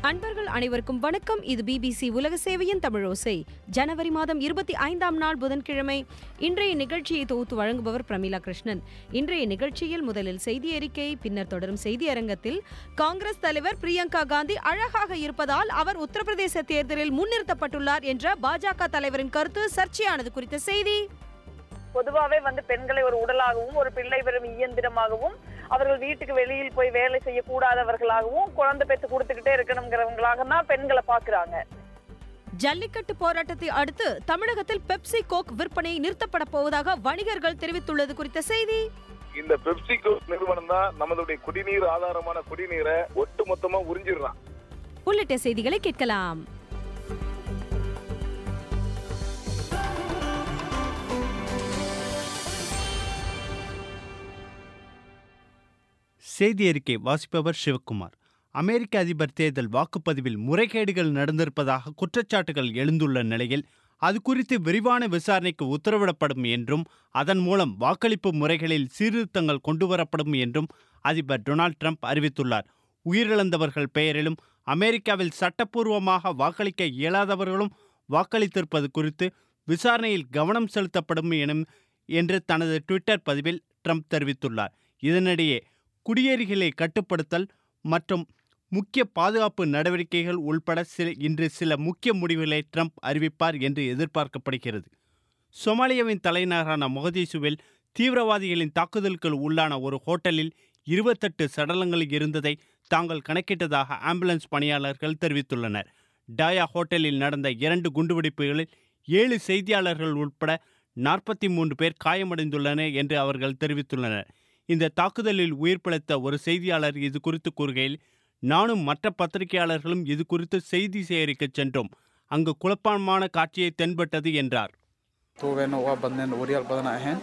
அன்பர்கள் அனைவருக்கும் வணக்கம் இது பிபிசி உலக சேவையின் தமிழோசை ஜனவரி மாதம் இருபத்தி ஐந்தாம் நாள் புதன்கிழமை இன்றைய நிகழ்ச்சியை தொகுத்து வழங்குபவர் பிரமிளா கிருஷ்ணன் இன்றைய நிகழ்ச்சியில் முதலில் செய்தி அறிக்கை பின்னர் தொடரும் செய்தி அரங்கத்தில் காங்கிரஸ் தலைவர் பிரியங்கா காந்தி அழகாக இருப்பதால் அவர் உத்தரப்பிரதேச தேர்தலில் முன்னிறுத்தப்பட்டுள்ளார் என்ற பாஜக தலைவரின் கருத்து சர்ச்சையானது குறித்த செய்தி பொதுவாவே வந்து பெண்களை ஒரு உடலாகவும் ஒரு பிள்ளை பெறும் இயந்திரமாகவும் அவர்கள் வீட்டுக்கு வெளியில் போய் வேலை செய்யக்கூடாதவர்களாகவும் குழந்தை பெற்று கொடுத்துக்கிட்டே இருக்கணுங்கிறவங்களாக தான் பெண்களை பாக்குறாங்க ஜல்லிக்கட்டு போராட்டத்தை அடுத்து தமிழகத்தில் பெப்சி கோக் விற்பனை நிறுத்தப்பட போவதாக வணிகர்கள் தெரிவித்துள்ளது குறித்த செய்தி இந்த பெப்சிகோ நிறுவனம் தான் நம்மளுடைய குடிநீர் ஆதாரமான குடிநீரை ஒட்டுமொத்தமா உறிஞ்சிடுறான் உள்ளிட்ட செய்திகளை கேட்கலாம் செய்தி அறிக்கை வாசிப்பவர் சிவக்குமார் அமெரிக்க அதிபர் தேர்தல் வாக்குப்பதிவில் முறைகேடுகள் நடந்திருப்பதாக குற்றச்சாட்டுகள் எழுந்துள்ள நிலையில் அது குறித்து விரிவான விசாரணைக்கு உத்தரவிடப்படும் என்றும் அதன் மூலம் வாக்களிப்பு முறைகளில் சீர்திருத்தங்கள் கொண்டுவரப்படும் என்றும் அதிபர் டொனால்ட் ட்ரம்ப் அறிவித்துள்ளார் உயிரிழந்தவர்கள் பெயரிலும் அமெரிக்காவில் சட்டப்பூர்வமாக வாக்களிக்க இயலாதவர்களும் வாக்களித்திருப்பது குறித்து விசாரணையில் கவனம் செலுத்தப்படும் எனும் என்று தனது ட்விட்டர் பதிவில் ட்ரம்ப் தெரிவித்துள்ளார் இதனிடையே குடியேறிகளை கட்டுப்படுத்தல் மற்றும் முக்கிய பாதுகாப்பு நடவடிக்கைகள் உள்பட சில இன்று சில முக்கிய முடிவுகளை ட்ரம்ப் அறிவிப்பார் என்று எதிர்பார்க்கப்படுகிறது சொமாலியாவின் தலைநகரான மொகதீசுவில் தீவிரவாதிகளின் தாக்குதலுக்கு உள்ளான ஒரு ஹோட்டலில் இருபத்தெட்டு சடலங்கள் இருந்ததை தாங்கள் கணக்கிட்டதாக ஆம்புலன்ஸ் பணியாளர்கள் தெரிவித்துள்ளனர் டாயா ஹோட்டலில் நடந்த இரண்டு குண்டுவெடிப்புகளில் ஏழு செய்தியாளர்கள் உட்பட நாற்பத்தி மூன்று பேர் காயமடைந்துள்ளனர் என்று அவர்கள் தெரிவித்துள்ளனர் இந்த தாக்குதலில் உயிர் பிழைத்த ஒரு செய்தியாளர் இது குறித்து கூறுகையில் நானும் மற்ற பத்திரிகையாளர்களும் இது குறித்து செய்தி சேகரிக்கச் சென்றோம் அங்கு குழப்பமான காட்சியை தென்பட்டது என்றார் tuubeena waa badneen waryaal badan ahayn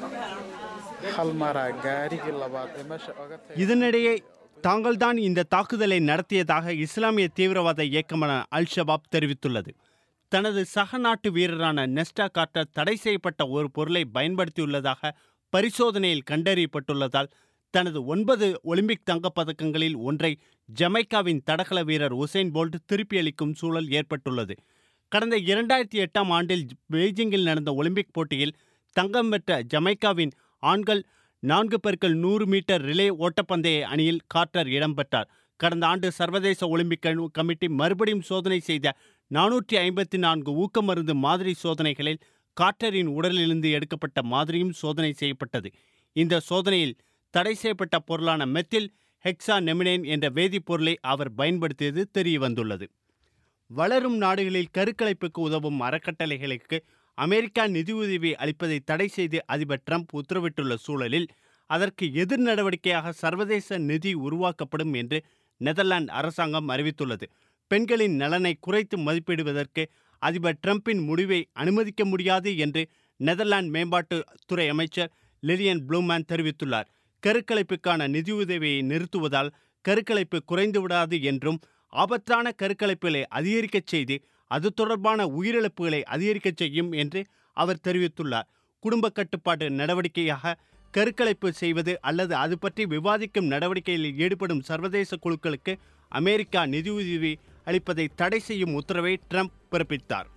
hal maraa gaarigii labaad ee meesha oga tagay இதனிடையே தாங்கள்தான் இந்த தாக்குதலை நடத்தியதாக இஸ்லாமிய தீவிரவாத இயக்கமான அல் ஷபாப் தெரிவித்துள்ளது தனது சக நாட்டு வீரரான நெஸ்டா கார்ட்டர் தடை செய்யப்பட்ட ஒரு பொருளை பயன்படுத்தியுள்ளதாக பரிசோதனையில் கண்டறியப்பட்டுள்ளதால் தனது ஒன்பது ஒலிம்பிக் தங்கப்பதக்கங்களில் ஒன்றை ஜமைக்காவின் தடகள வீரர் உசைன் போல்ட் திருப்பியளிக்கும் சூழல் ஏற்பட்டுள்ளது கடந்த இரண்டாயிரத்தி எட்டாம் ஆண்டில் பெய்ஜிங்கில் நடந்த ஒலிம்பிக் போட்டியில் தங்கம் பெற்ற ஜமைக்காவின் ஆண்கள் நான்கு பெருக்கள் நூறு மீட்டர் ரிலே ஓட்டப்பந்தய அணியில் கார்ட்டர் இடம்பெற்றார் கடந்த ஆண்டு சர்வதேச ஒலிம்பிக் கணு- கமிட்டி மறுபடியும் சோதனை செய்த நானூற்றி ஐம்பத்தி நான்கு ஊக்கமருந்து மாதிரி சோதனைகளில் கார்ட்டரின் உடலிலிருந்து எடுக்கப்பட்ட மாதிரியும் சோதனை செய்யப்பட்டது இந்த சோதனையில் தடை செய்யப்பட்ட பொருளான மெத்தில் ஹெக்ஸா நெமினேன் என்ற வேதிப்பொருளை அவர் பயன்படுத்தியது தெரிய வந்துள்ளது வளரும் நாடுகளில் கருக்கலைப்புக்கு உதவும் அறக்கட்டளைகளுக்கு அமெரிக்கா நிதியுதவி அளிப்பதை தடை செய்து அதிபர் ட்ரம்ப் உத்தரவிட்டுள்ள சூழலில் அதற்கு எதிர் நடவடிக்கையாக சர்வதேச நிதி உருவாக்கப்படும் என்று நெதர்லாந்து அரசாங்கம் அறிவித்துள்ளது பெண்களின் நலனை குறைத்து மதிப்பிடுவதற்கு அதிபர் ட்ரம்பின் முடிவை அனுமதிக்க முடியாது என்று நெதர்லாந்து மேம்பாட்டுத் துறை அமைச்சர் லிலியன் ப்ளூமேன் தெரிவித்துள்ளார் கருக்கலைப்புக்கான நிதியுதவியை நிறுத்துவதால் கருக்கலைப்பு குறைந்து விடாது என்றும் ஆபத்தான கருக்கலைப்புகளை அதிகரிக்கச் செய்து அது தொடர்பான உயிரிழப்புகளை அதிகரிக்கச் செய்யும் என்று அவர் தெரிவித்துள்ளார் குடும்ப கட்டுப்பாட்டு நடவடிக்கையாக கருக்கலைப்பு செய்வது அல்லது அது பற்றி விவாதிக்கும் நடவடிக்கைகளில் ஈடுபடும் சர்வதேச குழுக்களுக்கு அமெரிக்கா நிதியுதவி அளிப்பதை தடை செய்யும் உத்தரவை ட்ரம்ப் பிறப்பித்தார்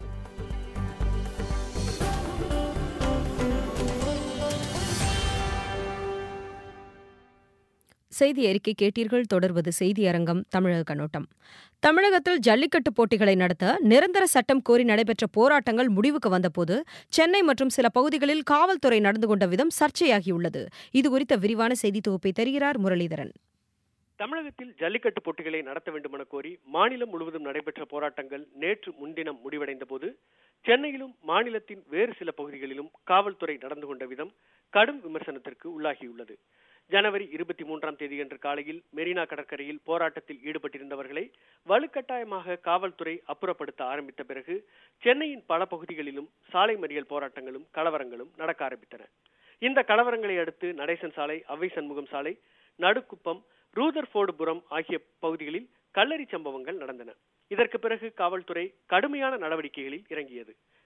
செய்தி அறிக்கை கேட்டீர்கள் தொடர்வது செய்தி அரங்கம் தமிழக கண்ணோட்டம் தமிழகத்தில் ஜல்லிக்கட்டு போட்டிகளை நடத்த நிரந்தர சட்டம் கோரி நடைபெற்ற போராட்டங்கள் முடிவுக்கு வந்தபோது சென்னை மற்றும் சில பகுதிகளில் காவல்துறை நடந்து கொண்ட விதம் சர்ச்சையாகியுள்ளது இது குறித்த விரிவான செய்தி தொகுப்பை தருகிறார் முரளிதரன் தமிழகத்தில் ஜல்லிக்கட்டு போட்டிகளை நடத்த வேண்டுமென கோரி மாநிலம் முழுவதும் நடைபெற்ற போராட்டங்கள் நேற்று முன்தினம் முடிவடைந்த போது சென்னையிலும் மாநிலத்தின் வேறு சில பகுதிகளிலும் காவல்துறை நடந்து கொண்ட விதம் கடும் விமர்சனத்திற்கு உள்ளாகியுள்ளது ஜனவரி இருபத்தி மூன்றாம் தேதியன்று காலையில் மெரினா கடற்கரையில் போராட்டத்தில் ஈடுபட்டிருந்தவர்களை வலுக்கட்டாயமாக காவல்துறை அப்புறப்படுத்த ஆரம்பித்த பிறகு சென்னையின் பல பகுதிகளிலும் சாலை மறியல் போராட்டங்களும் கலவரங்களும் நடக்க ஆரம்பித்தன இந்த கலவரங்களை அடுத்து நடேசன் சாலை அவ்வை சண்முகம் சாலை நடுக்குப்பம் ரூதர்ஃபோர்டுபுரம் ஆகிய பகுதிகளில் கல்லறி சம்பவங்கள் நடந்தன இதற்கு பிறகு காவல்துறை கடுமையான நடவடிக்கைகளில் இறங்கியது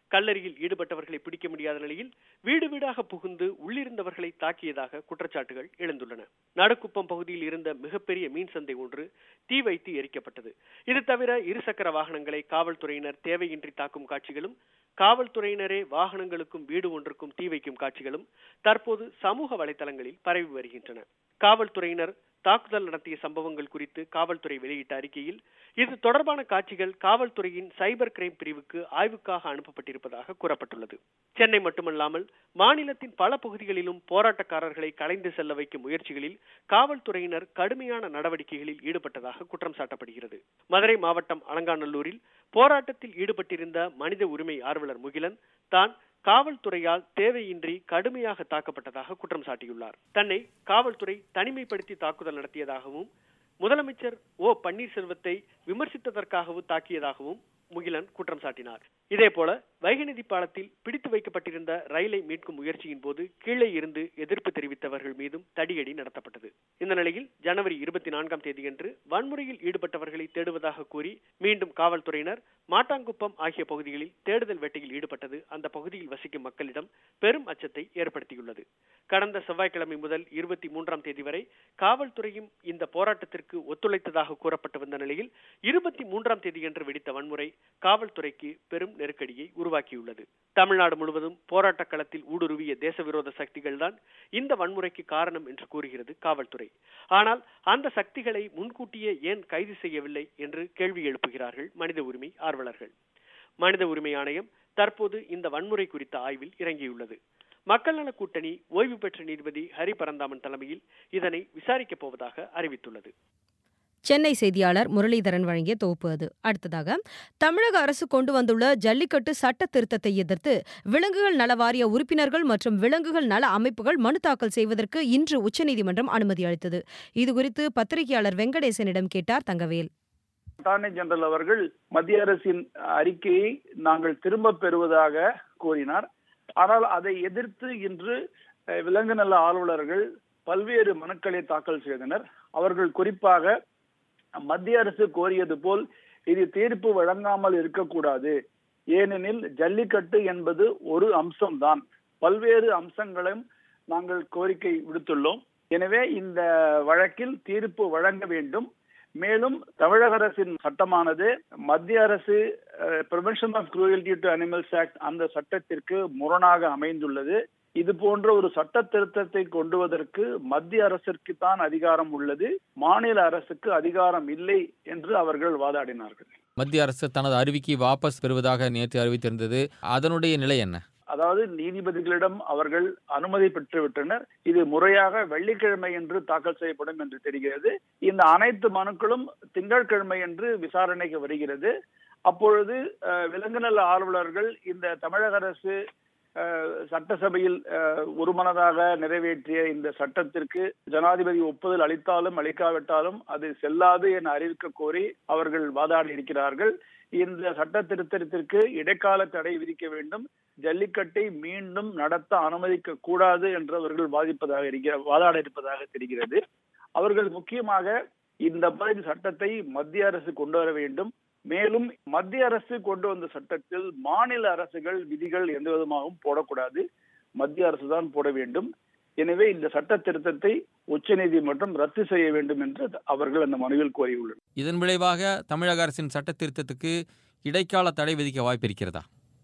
கல்லறியில் ஈடுபட்டவர்களை பிடிக்க முடியாத நிலையில் வீடு வீடாக புகுந்து உள்ளிருந்தவர்களை தாக்கியதாக குற்றச்சாட்டுகள் எழுந்துள்ளன நடுக்குப்பம் பகுதியில் இருந்த மிகப்பெரிய மீன் சந்தை ஒன்று தீ வைத்து எரிக்கப்பட்டது இது தவிர இருசக்கர வாகனங்களை காவல்துறையினர் தேவையின்றி தாக்கும் காட்சிகளும் காவல்துறையினரே வாகனங்களுக்கும் வீடு ஒன்றுக்கும் தீ வைக்கும் காட்சிகளும் தற்போது சமூக வலைதளங்களில் பரவி வருகின்றன காவல்துறையினர் தாக்குதல் நடத்திய சம்பவங்கள் குறித்து காவல்துறை வெளியிட்ட அறிக்கையில் இது தொடர்பான காட்சிகள் காவல்துறையின் சைபர் கிரைம் பிரிவுக்கு ஆய்வுக்காக அனுப்பப்பட்டிருப்பதாக கூறப்பட்டுள்ளது சென்னை மட்டுமல்லாமல் மாநிலத்தின் பல பகுதிகளிலும் போராட்டக்காரர்களை கலைந்து செல்ல வைக்கும் முயற்சிகளில் காவல்துறையினர் கடுமையான நடவடிக்கைகளில் ஈடுபட்டதாக குற்றம் சாட்டப்படுகிறது மதுரை மாவட்டம் அலங்காநல்லூரில் போராட்டத்தில் ஈடுபட்டிருந்த மனித உரிமை ஆர்வலர் முகிலன் தான் காவல்துறையால் தேவையின்றி கடுமையாக தாக்கப்பட்டதாக குற்றம் சாட்டியுள்ளார் தன்னை காவல்துறை தனிமைப்படுத்தி தாக்குதல் நடத்தியதாகவும் முதலமைச்சர் ஓ பன்னீர்செல்வத்தை விமர்சித்ததற்காகவும் தாக்கியதாகவும் முகிலன் குற்றம் சாட்டினார் இதேபோல வைகநதி பாலத்தில் பிடித்து வைக்கப்பட்டிருந்த ரயிலை மீட்கும் முயற்சியின் போது கீழே இருந்து எதிர்ப்பு தெரிவித்தவர்கள் மீதும் தடியடி நடத்தப்பட்டது இந்த நிலையில் ஜனவரி இருபத்தி நான்காம் தேதியன்று வன்முறையில் ஈடுபட்டவர்களை தேடுவதாக கூறி மீண்டும் காவல்துறையினர் மாட்டாங்குப்பம் ஆகிய பகுதிகளில் தேடுதல் வேட்டையில் ஈடுபட்டது அந்த பகுதியில் வசிக்கும் மக்களிடம் பெரும் அச்சத்தை ஏற்படுத்தியுள்ளது கடந்த செவ்வாய்க்கிழமை முதல் இருபத்தி மூன்றாம் தேதி வரை காவல்துறையும் இந்த போராட்டத்திற்கு ஒத்துழைத்ததாக கூறப்பட்டு வந்த நிலையில் இருபத்தி மூன்றாம் தேதியன்று வெடித்த வன்முறை காவல்துறைக்கு பெரும் நெருக்கடியை உருவாக்கியுள்ளது தமிழ்நாடு முழுவதும் போராட்ட களத்தில் ஊடுருவிய தேசவிரோத சக்திகள் தான் இந்த வன்முறைக்கு காரணம் என்று கூறுகிறது காவல்துறை ஆனால் அந்த சக்திகளை முன்கூட்டியே ஏன் கைது செய்யவில்லை என்று கேள்வி எழுப்புகிறார்கள் மனித உரிமை ஆர்வலர்கள் மனித உரிமை ஆணையம் தற்போது இந்த வன்முறை குறித்த ஆய்வில் இறங்கியுள்ளது மக்கள் நல கூட்டணி ஓய்வு பெற்ற நீதிபதி ஹரி பரந்தாமன் தலைமையில் இதனை விசாரிக்கப் போவதாக அறிவித்துள்ளது சென்னை செய்தியாளர் முரளிதரன் வழங்கிய தொகுப்பு அது அடுத்ததாக தமிழக அரசு கொண்டு வந்துள்ள ஜல்லிக்கட்டு சட்ட திருத்தத்தை எதிர்த்து விலங்குகள் நல வாரிய உறுப்பினர்கள் மற்றும் விலங்குகள் நல அமைப்புகள் மனு தாக்கல் செய்வதற்கு இன்று உச்சநீதிமன்றம் அனுமதி அளித்தது இதுகுறித்து பத்திரிகையாளர் வெங்கடேசனிடம் கேட்டார் தங்கவேல் அட்டார்னி ஜெனரல் அவர்கள் மத்திய அரசின் அறிக்கையை நாங்கள் திரும்ப பெறுவதாக கூறினார் ஆனால் அதை எதிர்த்து இன்று அஹ், விலங்கு நல ஆர்வலர்கள் பல்வேறு மனுக்களை தாக்கல் செய்தனர் அவர்கள் குறிப்பாக மத்திய அரசு கோரியது போல் இது தீர்ப்பு வழங்காமல் இருக்கக்கூடாது ஏனெனில் ஜல்லிக்கட்டு என்பது ஒரு அம்சம்தான் பல்வேறு அம்சங்களும் நாங்கள் கோரிக்கை விடுத்துள்ளோம் எனவே இந்த வழக்கில் தீர்ப்பு வழங்க வேண்டும் மேலும் தமிழக அரசின் சட்டமானது மத்திய அரசு prevention of cruelty to animals act அந்த சட்டத்திற்கு முரணாக அமைந்துள்ளது இது போன்ற ஒரு சட்ட திருத்தத்தை கொண்டுவதற்கு மத்திய அரசிற்கு தான் அதிகாரம் உள்ளது மாநில அரசுக்கு அதிகாரம் இல்லை என்று அவர்கள் வாதாடினார்கள் மத்திய அரசு தனது அறிவிக்கை வாபஸ் பெறுவதாக நேற்று அறிவித்திருந்தது அதனுடைய நிலை என்ன அதாவது நீதிபதிகளிடம் அவர்கள் அனுமதி பெற்றுவிட்டனர் இது முறையாக வெள்ளிக்கிழமை என்று தாக்கல் செய்யப்படும் என்று தெரிகிறது இந்த அனைத்து மனுக்களும் திங்கட்கிழமை என்று விசாரணைக்கு வருகிறது அப்பொழுது அஹ், விலங்கு நல ஆர்வலர்கள் இந்த தமிழக அரசு அஹ், சட்டசபையில் அஹ், ஒருமனதாக நிறைவேற்றிய இந்த சட்டத்திற்கு ஜனாதிபதி ஒப்புதல் அளித்தாலும் அளிக்காவிட்டாலும் அது செல்லாது என அறிவிக்க கோரி அவர்கள் வாதாடி இருக்கிறார்கள் இந்த சட்ட திருத்தத்திற்கு இடைக்கால தடை விதிக்க வேண்டும் ஜல்லிக்கட்டை மீண்டும் நடத்த அனுமதிக்க கூடாது என்று அவர்கள் வாதிப்பதாக இருக்கிற வாதாட இருப்பதாக தெரிகிறது அவர்கள் முக்கியமாக இந்த மாதிரி சட்டத்தை மத்திய அரசு கொண்டு வர வேண்டும் மேலும் மத்திய அரசு கொண்டு வந்த சட்டத்தில் மாநில அரசுகள் விதிகள் எந்த விதமாகவும் போடக்கூடாது மத்திய அரசு தான் போட வேண்டும் எனவே இந்த சட்ட திருத்தத்தை உச்சநீதிமன்றம் ரத்து செய்ய வேண்டும் என்று அவர்கள் அந்த மனுவில் கோரியுள்ளனர் இதன் விளைவாக தமிழக அரசின் சட்ட திருத்தத்துக்கு இடைக்கால தடை விதிக்க வாய்ப்பு இருக்கிறதா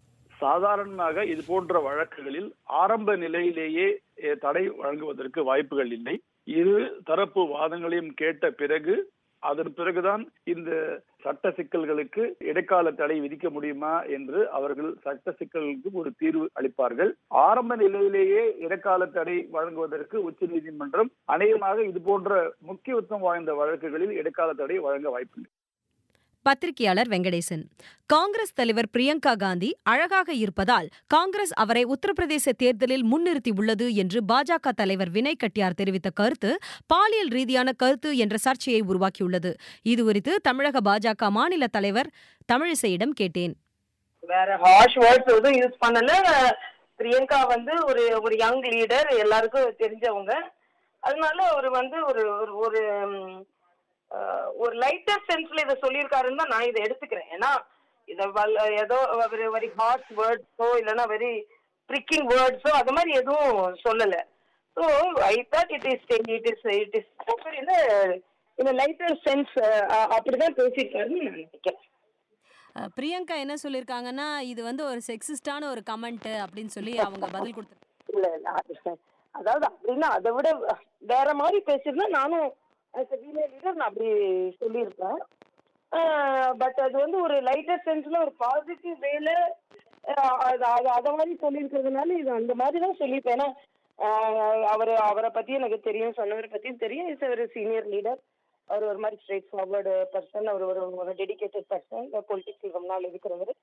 சாதாரணமாக இது போன்ற வழக்குகளில் ஆரம்ப நிலையிலேயே eh, தடை வழங்குவதற்கு வாய்ப்புகள் இல்லை இரு தரப்பு வாதங்களையும் கேட்ட பிறகு அதன் பிறகுதான் இந்த சட்ட சிக்கல்களுக்கு இடைக்கால தடை விதிக்க முடியுமா என்று அவர்கள் சட்ட சிக்கல்களுக்கு ஒரு தீர்வு அளிப்பார்கள் ஆரம்ப நிலையிலேயே இடைக்கால தடை வழங்குவதற்கு உச்சநீதிமன்றம் அநேகமாக இது போன்ற முக்கியத்துவம் வாய்ந்த வழக்குகளில் இடைக்கால தடை வழங்க வாய்ப்பில்லை பத்திரிகையாளர் வெங்கடேசன் காங்கிரஸ் தலைவர் பிரியங்கா காந்தி அழகாக இருப்பதால் காங்கிரஸ் அவரை உத்தரப்பிரதேச தேர்தலில் முன்னிறுத்தியுள்ளது என்று பாஜக தலைவர் வினய் கட்டியார் தெரிவித்த கருத்து பாலியல் ரீதியான கருத்து என்ற சர்ச்சையை உருவாக்கியுள்ளது இதுகுறித்து தமிழக பாஜக மாநில தலைவர் தமிழிசையிடம் கேட்டேன் வேற ஹார்ஷ் வேர்ட்ஸ் எதுவும் யூஸ் பண்ணல பிரியங்கா வந்து ஒரு ஒரு யங் லீடர் எல்லாருக்கும் தெரிஞ்சவங்க அதனால அவர் வந்து ஒரு ஒரு ஒரு ம், அஹ், ஒரு லைட்டர் சென்ஸ்ல இதை சொல்லியிருக்காருன்னு தான் நான் இதை எடுத்துக்கிறேன் ஏன்னா இத வல்ல ஏதோ வெரி வெரி ஹார்ட் வேர்ட்ஸோ இல்லைன்னா வெரி ப்ரிக்கிங் வேர்ட்ஸோ அது மாதிரி எதுவும் சொல்லல so I thought it is it is it is இந்த இந்த லைட்டர் சென்ஸ் அப்படிதான் பேசியிருக்காருன்னு நான் நினைக்கிறேன் அஹ், பிரியங்கா என்ன சொல்லியிருக்காங்கன்னா இது வந்து ஒரு செக்ஸிஸ்டான ஒரு கமெண்ட் அப்படின்னு சொல்லி அவங்க பதில் கொடுத்து இல்ல இல்ல அது- அதாவது அப்படின்னா அதை விட வேற மாதிரி பேசியிருந்தா நானும் as a female leader நான் அப்படி சொல்லியிருப்பேன் பட் அது வந்து ஒரு லைட்டர் சென்ஸ்ல ஒரு பாசிட்டிவ் வேல அது அது அதை மாதிரி சொல்லியிருக்கிறதுனால இது அந்த மாதிரி தான் சொல்லியிருப்பேன் ஏன்னா அவர் அவரை பத்தி எனக்கு தெரியும் சொன்னவரை பத்தியும் தெரியும் இஸ் ஒரு சீனியர் லீடர் அவர் ஒரு மாதிரி ஸ்ட்ரெயிட் ஃபார்வர்டு பர்சன் அவர் ஒரு ஒரு டெடிகேட்டட் பர்சன் பொலிட்டிக்ஸ் ரொம்ப நாள் இருக்கிறவர்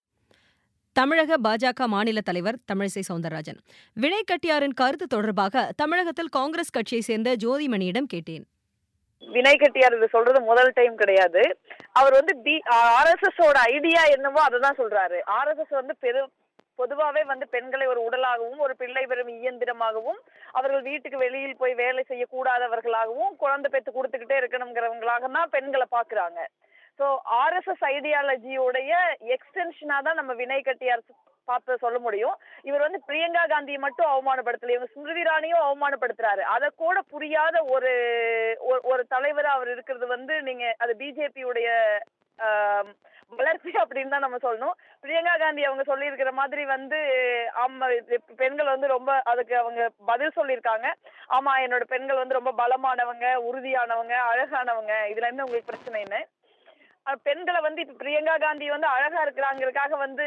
தமிழக பாஜக மாநில தலைவர் தமிழிசை சவுந்தரராஜன் வினய் கட்டியாரின் கருத்து தொடர்பாக தமிழகத்தில் காங்கிரஸ் கட்சியை சேர்ந்த ஜோதிமணியிடம் கேட்டேன் வினய் கட்டியார் இது சொல்றது முதல் டைம் கிடையாது அவர் வந்து பி ஆர்எஸ்எஸ் ஓட ஐடியா என்னவோ அதை தான் சொல்றாரு ஆர்எஸ்எஸ் வந்து பெரு பொதுவாவே வந்து பெண்களை ஒரு உடலாகவும் ஒரு பிள்ளை பெறும் இயந்திரமாகவும் அவர்கள் வீட்டுக்கு வெளியில் போய் வேலை செய்யக்கூடாதவர்களாகவும் குழந்தை பெற்று கொடுத்துக்கிட்டே இருக்கணுங்கிறவங்களாக தான் பெண்களை பாக்குறாங்க ஸோ ஆர்எஸ்எஸ் ஐடியாலஜியோடைய எக்ஸ்டென்ஷனா தான் நம்ம வினய் கட்டியார் பார்த்து சொல்ல முடியும் இவர் வந்து பிரியங்கா காந்தியை மட்டும் அவமானப்படுத்தல இவங்க ஸ்மிருதி இராணியும் அவமானப்படுத்துறாரு அதை கூட புரியாத ஒரு ஒரு- ஒரு தலைவர் அவர் இருக்கிறது வந்து நீங்க அது பிஜேபியுடைய வளர்ச்சி அப்படின்னு தான் நம்ம சொல்லணும் பிரியங்கா காந்தி அவங்க சொல்லியிருக்கிற மாதிரி வந்து ஆமா இது பெண்கள் வந்து ரொம்ப அதுக்கு அவங்க பதில் சொல்லியிருக்காங்க ஆமா என்னோட பெண்கள் வந்து ரொம்ப பலமானவங்க உறுதியானவங்க அழகானவங்க இதுல இருந்து உங்களுக்கு பிரச்சனை என்ன அஹ் பெண்களை வந்து இப்ப பிரியங்கா காந்தி வந்து அழகா இருக்கிறாங்கிறதுக்காக வந்து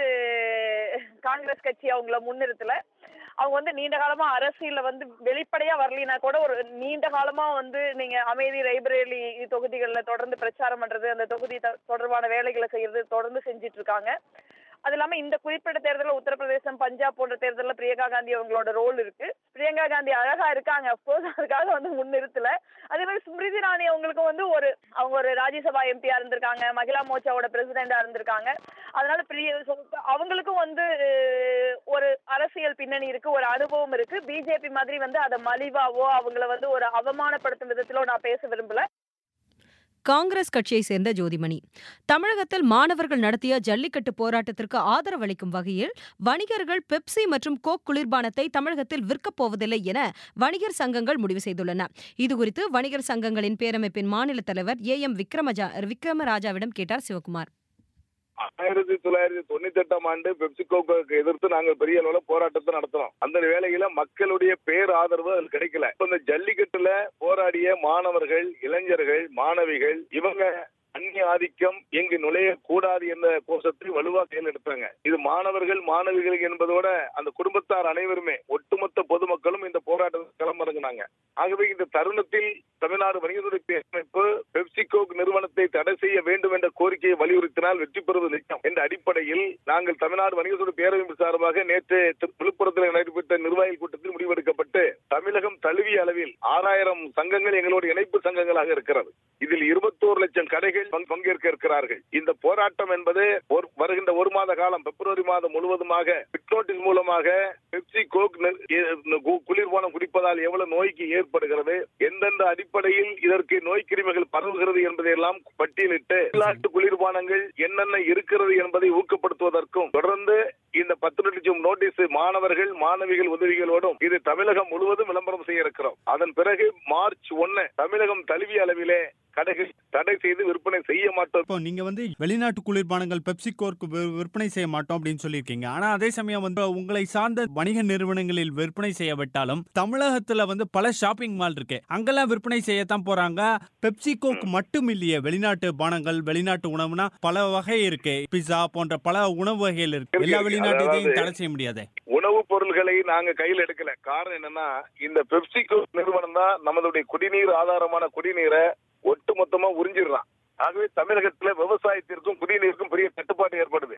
காங்கிரஸ் கட்சி அவங்கள முன்னிறுத்தல அவங்க வந்து நீண்ட காலமா அரசியல்ல வந்து வெளிப்படையா வரலினா கூட ஒரு நீண்ட காலமா வந்து நீங்க அமைதி ரைபரேலி தொகுதிகளில் தொடர்ந்து பிரச்சாரம் பண்றது அந்த தொகுதி த- தொடர்பான வேலைகளை செய்யறது தொடர்ந்து செஞ்சிட்டு இருக்காங்க அது இல்லாம இந்த குறிப்பிட்ட தேர்தலில் உத்தரப்பிரதேசம் பஞ்சாப் போன்ற தேர்தலில் பிரியங்கா காந்தி அவங்களோட ரோல் இருக்கு பிரியங்கா காந்தி அழகா இருக்காங்க அப்கோர்ஸ் அதுக்காக வந்து முன்னிறுத்தல அதே மாதிரி ஸ்மிருதி இராணி அவங்களுக்கு வந்து ஒரு அவங்க ஒரு ராஜ்யசபா எம்பியா இருந்திருக்காங்க மகிழா மோர்ச்சாவோட பிரசிடெண்டா இருந்திருக்காங்க அதனால பிரிய so அவங்களுக்கும் வந்து அஹ், ஒரு அரசியல் பின்னணி இருக்கு ஒரு அனுபவம் இருக்கு பிஜேபி மாதிரி வந்து அதை மலிவாவோ அவங்கள வந்து ஒரு அவமானப்படுத்தும் விதத்திலோ நான் பேச விரும்பல காங்கிரஸ் கட்சியை சேர்ந்த ஜோதிமணி தமிழகத்தில் மாணவர்கள் நடத்திய ஜல்லிக்கட்டு போராட்டத்திற்கு ஆதரவளிக்கும் வகையில் வணிகர்கள் பெப்சி மற்றும் கோக் குளிர்பானத்தை தமிழகத்தில் விற்கப் போவதில்லை என வணிகர் சங்கங்கள் முடிவு செய்துள்ளன இதுகுறித்து வணிகர் சங்கங்களின் பேரமைப்பின் மாநில தலைவர் ஏ எம் விக்ரமஜா விக்ரமராஜாவிடம் கேட்டார் சிவகுமார் ஆயிரத்தி தொள்ளாயிரத்தி தொண்ணூத்தி எட்டாம் ஆண்டு பெப்சிகோக்கு எதிர்த்து நாங்கள் பெரிய அளவுல போராட்டத்தை நடத்தினோம் அந்த வேளையில மக்களுடைய பேர் ஆதரவு அதில் கிடைக்கல இப்ப இந்த ஜல்லிக்கட்டுல போராடிய மாணவர்கள் இளைஞர்கள் மாணவிகள் இவங்க அந்நிய ஆதிக்கம் இங்கு நுழையக்கூடாது என்ற கோஷத்தை வலுவா கையில் எடுத்தாங்க இது மாணவர்கள் மாணவிகள் என்பதோட அந்த குடும்பத்தார் அனைவருமே ஒட்டுமொத்த பொதுமக்களும் இந்த போராட்டத்தில் களமிறங்கினாங்க ஆகவே இந்த தருணத்தில் தமிழ்நாடு வணிகத்துறை பேரமைப்பு பெப்சிகோக் நிறுவனத்தை தடை செய்ய வேண்டும் என்ற கோரிக்கையை வலியுறுத்தினால் வெற்றி பெறுவது நிச்சயம் என்ற அடிப்படையில் நாங்கள் தமிழ்நாடு வணிகத்துறை பேரமைப்பு சார்பாக நேற்று திரு- விழுப்புரத்தில் நடைபெற்ற நிர்வாகிகள் கூட்டத்தில் முடிவெடுக்கப்பட்டு தமிழகம் தழுவிய அளவில் ஆறாயிரம் சங்கங்கள் எங்களோட இணைப்பு சங்கங்களாக இருக்கிறது இதில் இருபத்தோரு லட்சம் கடைகள் பங்கு- பங்கேற்க இருக்கிறார்கள் இந்த போராட்டம் என்பது ஒரு- வருகின்ற ஒரு மாத காலம் பிப்ரவரி மாதம் முழுவதுமாக பிட் நோட்டீஸ் மூலமாக பெப்சி கோக் நி- எ- கு- குளிர்பானம் குடிப்பதால் எவ்வளவு நோய்க்கு ஏற்படுகிறது எந்தெந்த அடிப்படையில் இதற்கு நோய் கிருமிகள் பரவுகிறது என்பதையெல்லாம் பட்டியலிட்டு உள்நாட்டு குளிர்பானங்கள் என்னென்ன இருக்கிறது என்பதை ஊக்கப்படுத்துவதற்கும் தொடர்ந்து இந்த பத்து லட்சம் நோட்டீஸ் மாணவர்கள் மாணவிகள் உதவிகளோடும் இது தமிழகம் முழுவதும் விளம்பரம் செய்ய இருக்கிறோம் அதன் பிறகு மார்ச் ஒன்னு தமிழகம் தழுவிய அளவிலே கடைகள் தடை செய்து விற்பனை செய்ய மாட்டோம் இப்போ நீங்க வந்து வெளிநாட்டு குளிர்பானங்கள் பெப்சி கோர்க்கு விற்பனை செய்ய மாட்டோம் அப்படின்னு சொல்லியிருக்கீங்க ஆனா அதே சமயம் வந்து உங்களை சார்ந்த வணிக நிறுவனங்களில் விற்பனை செய்யப்பட்டாலும் தமிழகத்துல வந்து பல ஷாப்பிங் மால் இருக்கு அங்கெல்லாம் விற்பனை செய்யத்தான் போறாங்க பெப்சி கோக் மட்டும் இல்லையே வெளிநாட்டு பானங்கள் வெளிநாட்டு உணவுனா பல வகை இருக்கு பிஸா போன்ற பல உணவு வகைகள் இருக்கு இருக்கு, எல்லா இருக்கு. வெளிநாட்டையும் அதாவது- தடை செய்ய முடியாது உணவுப் பொருள்களை நாங்க கையில் எடுக்கல காரணம் என்னன்னா இந்த பெப்சிகோ நிறுவனம் தான் நம்மளுடைய குடிநீர் ஆதாரமான குடிநீரை ஒட்டு மொத்தமா உறிஞ்சிடுறான் ஆகவே தமிழகத்துல விவசாயத்திற்கும் குடிநீருக்கும் பெரிய தட்டுப்பாடு ஏற்படுது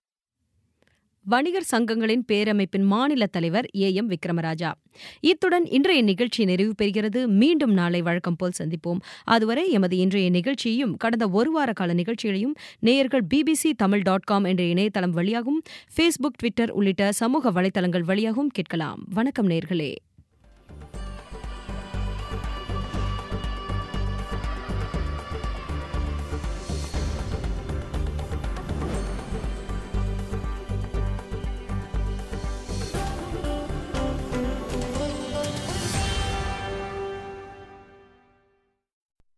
வணிகர் சங்கங்களின் பேரமைப்பின் மாநில தலைவர் ஏ எம் விக்ரமராஜா இத்துடன் இன்றைய நிகழ்ச்சி நிறைவு பெறுகிறது மீண்டும் நாளை வழக்கம் போல் சந்திப்போம் அதுவரை எமது இன்றைய நிகழ்ச்சியையும் கடந்த ஒரு வார கால நிகழ்ச்சிகளையும் நேயர்கள் பிபிசி தமிழ் டாட் காம் என்ற இணையதளம் வழியாகவும் ஃபேஸ்புக் ட்விட்டர் உள்ளிட்ட சமூக வலைதளங்கள் வழியாகவும் கேட்கலாம் வணக்கம் நேயர்களே